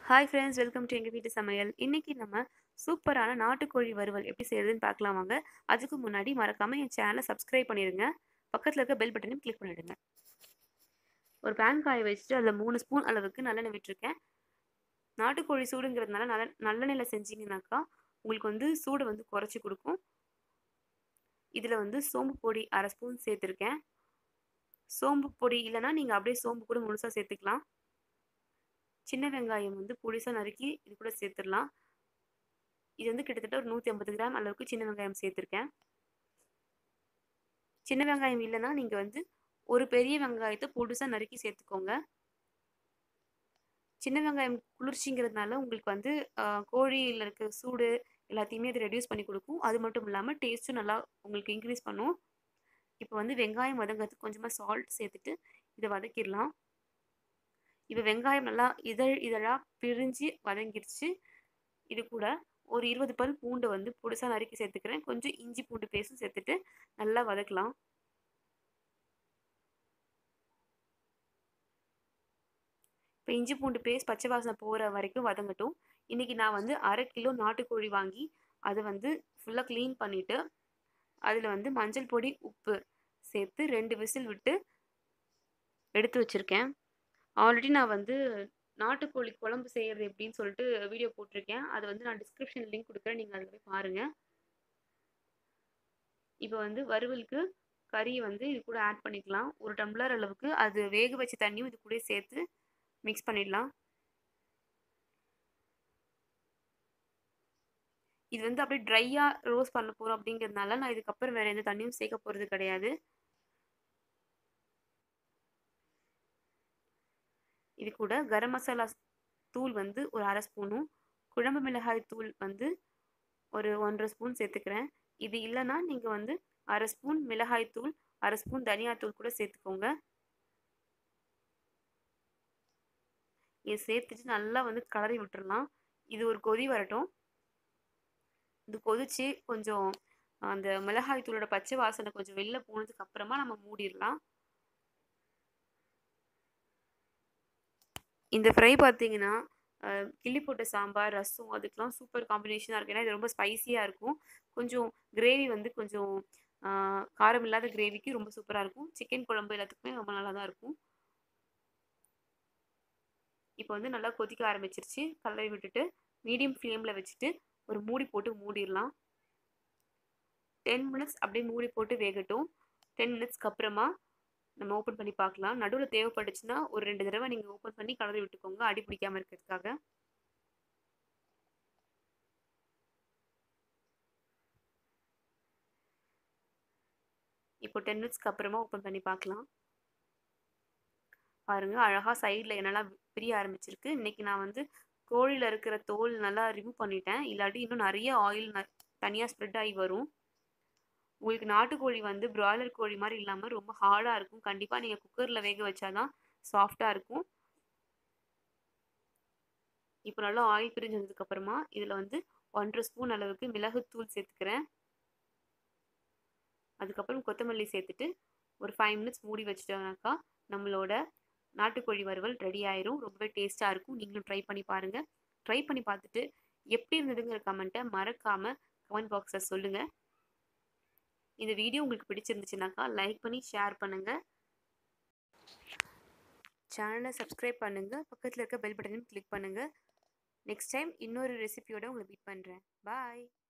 hi friends welcome to எங்கள் வீட்டு சமையல் இன்றைக்கி நம்ம சூப்பரான நாட்டுக்கோழி வறுவல் எப்படி செய்கிறதுன்னு பார்க்கலாம் வாங்க அதுக்கு முன்னாடி மறக்காமல் என் சேனலை சப்ஸ்கிரைப் பண்ணிடுங்க பக்கத்தில் இருக்க பெல் பட்டனையும் கிளிக் பண்ணிவிடுங்க ஒரு பேன் காய வச்சுட்டு அதில் மூணு ஸ்பூன் அளவுக்கு நல்லெண்ணெய் விட்டுருக்கேன் நாட்டுக்கோழி சூடுங்கிறதுனால நல்ல நல்லெண்ணெயில் செஞ்சிங்கனாக்கா உங்களுக்கு வந்து சூடு வந்து குறைச்சி கொடுக்கும் இதில் வந்து சோம்பு பொடி அரை ஸ்பூன் சேர்த்துருக்கேன் சோம்பு பொடி இல்லைன்னா நீங்கள் அப்படியே சோம்பு கூட முழுசாக சேர்த்துக்கலாம் சின்ன வெங்காயம் வந்து புளிசாக நறுக்கி இது கூட சேர்த்துடலாம் இது வந்து கிட்டத்தட்ட ஒரு நூற்றி ஐம்பது கிராம் அளவுக்கு சின்ன வெங்காயம் சேர்த்துருக்கேன் சின்ன வெங்காயம் இல்லைன்னா நீங்கள் வந்து ஒரு பெரிய வெங்காயத்தை புதுசாக நறுக்கி சேர்த்துக்கோங்க சின்ன வெங்காயம் குளிர்ச்சிங்கிறதுனால உங்களுக்கு வந்து கோழியில் இருக்க சூடு எல்லாத்தையுமே அது ரெடியூஸ் பண்ணி கொடுக்கும் அது மட்டும் இல்லாமல் டேஸ்ட்டும் நல்லா உங்களுக்கு இன்க்ரீஸ் பண்ணும் இப்போ வந்து வெங்காயம் வதங்கிறதுக்கு கொஞ்சமாக சால்ட் சேர்த்துட்டு இதை வதக்கிடலாம் இப்போ வெங்காயம் நல்லா இதழ் இதழாக பிரிஞ்சு வதங்கிடுச்சு இது கூட ஒரு இருபது பல் பூண்டை வந்து புதுசாக நறுக்கி சேர்த்துக்கிறேன் கொஞ்சம் இஞ்சி பூண்டு பேஸ்ட்டும் சேர்த்துட்டு நல்லா வதக்கலாம் இப்போ இஞ்சி பூண்டு பேஸ்ட் பச்சை வாசனை போகிற வரைக்கும் வதங்கட்டும் இன்றைக்கி நான் வந்து அரை கிலோ நாட்டுக்கோழி வாங்கி அதை வந்து ஃபுல்லாக க்ளீன் பண்ணிவிட்டு அதில் வந்து மஞ்சள் பொடி உப்பு சேர்த்து ரெண்டு விசில் விட்டு எடுத்து வச்சுருக்கேன் ஆல்ரெடி நான் வந்து நாட்டுக்கோழி குழம்பு செய்கிறது எப்படின்னு சொல்லிட்டு வீடியோ போட்டிருக்கேன் அதை வந்து நான் டிஸ்கிரிப்ஷன் லிங்க் கொடுக்குறேன் நீங்கள் அதில் போய் பாருங்கள் இப்போ வந்து வறுவலுக்கு கறி வந்து இது கூட ஆட் பண்ணிக்கலாம் ஒரு டம்ளர் அளவுக்கு அது வேக வச்ச தண்ணியும் இது கூட சேர்த்து மிக்ஸ் பண்ணிடலாம் இது வந்து அப்படியே ட்ரையாக ரோஸ் பண்ண போகிறோம் அப்படிங்கிறதுனால நான் இதுக்கப்புறம் வேறு எந்த தண்ணியும் சேர்க்க போகிறது கிடையாது இது கூட கரம் மசாலா தூள் வந்து ஒரு அரை ஸ்பூனும் குழம்பு மிளகாய் தூள் வந்து ஒரு ஒன்றரை ஸ்பூன் சேர்த்துக்கிறேன் இது இல்லைன்னா நீங்கள் வந்து அரை ஸ்பூன் மிளகாய் தூள் அரை ஸ்பூன் தனியாத்தூள் கூட சேர்த்துக்கோங்க இது சேர்த்துட்டு நல்லா வந்து கலரி விட்டுடலாம் இது ஒரு கொதி வரட்டும் இது கொதிச்சு கொஞ்சம் அந்த மிளகாய் தூளோட பச்சை வாசனை கொஞ்சம் வெளில போனதுக்கு அப்புறமா நம்ம மூடிடலாம் இந்த ஃப்ரை பார்த்தீங்கன்னா கிள்ளி போட்ட சாம்பார் ரசம் அதுக்கெலாம் சூப்பர் காம்பினேஷனாக இருக்கும் ஏன்னா இது ரொம்ப ஸ்பைஸியாக இருக்கும் கொஞ்சம் கிரேவி வந்து கொஞ்சம் காரம் இல்லாத கிரேவிக்கு ரொம்ப சூப்பராக இருக்கும் சிக்கன் குழம்பு எல்லாத்துக்குமே ரொம்ப நல்லா தான் இருக்கும் இப்போ வந்து நல்லா கொதிக்க ஆரம்பிச்சிருச்சு கலரி விட்டுட்டு மீடியம் ஃப்ளேமில் வச்சுட்டு ஒரு மூடி போட்டு மூடிடலாம் டென் மினிட்ஸ் அப்படியே மூடி போட்டு வேகட்டும் டென் மினிட்ஸ்க்கு அப்புறமா நம்ம ஓப்பன் பண்ணி பார்க்கலாம் நடுவில் தேவைப்பட்டுச்சுன்னா ஒரு ரெண்டு தடவை நீங்கள் ஓப்பன் பண்ணி கலரி விட்டுக்கோங்க அடி பிடிக்காமல் இருக்கிறதுக்காக இப்போ டென் மினிட்ஸ்க்கு அப்புறமா ஓப்பன் பண்ணி பார்க்கலாம் பாருங்கள் அழகாக சைடில் என்னெல்லாம் பிரிய ஆரம்பிச்சிருக்கு இன்றைக்கி நான் வந்து கோழியில் இருக்கிற தோல் நல்லா ரிமூவ் பண்ணிட்டேன் இல்லாட்டி இன்னும் நிறைய ஆயில் தனியாக ஸ்ப்ரெட் ஆகி வரும் உங்களுக்கு நாட்டுக்கோழி வந்து ப்ராய்லர் கோழி மாதிரி இல்லாமல் ரொம்ப ஹார்டாக இருக்கும் கண்டிப்பாக நீங்கள் குக்கரில் வேக வச்சாதான் சாஃப்டாக இருக்கும் இப்போ நல்லா ஆயில் பிரிஞ்சு வந்ததுக்கப்புறமா இதில் வந்து ஒன்றரை ஸ்பூன் அளவுக்கு மிளகுத்தூள் சேர்த்துக்கிறேன் அதுக்கப்புறம் கொத்தமல்லி சேர்த்துட்டு ஒரு ஃபைவ் மினிட்ஸ் மூடி வச்சிட்டோம்னாக்கா நம்மளோட நாட்டுக்கோழி வறுவல் ரெடி ஆயிரும் ரொம்பவே டேஸ்ட்டாக இருக்கும் நீங்களும் ட்ரை பண்ணி பாருங்கள் ட்ரை பண்ணி பார்த்துட்டு எப்படி இருந்ததுங்கிற கமெண்ட்டை மறக்காமல் கமெண்ட் பாக்ஸில் சொல்லுங்கள் இந்த வீடியோ உங்களுக்கு பிடிச்சிருந்துச்சுனாக்கா லைக் பண்ணி ஷேர் பண்ணுங்கள் சேனலை சப்ஸ்கிரைப் பண்ணுங்கள் பக்கத்தில் இருக்க பெல் பட்டனையும் கிளிக் பண்ணுங்கள் நெக்ஸ்ட் டைம் இன்னொரு ரெசிபியோட உங்களை மீட் பண்ணுறேன் பாய்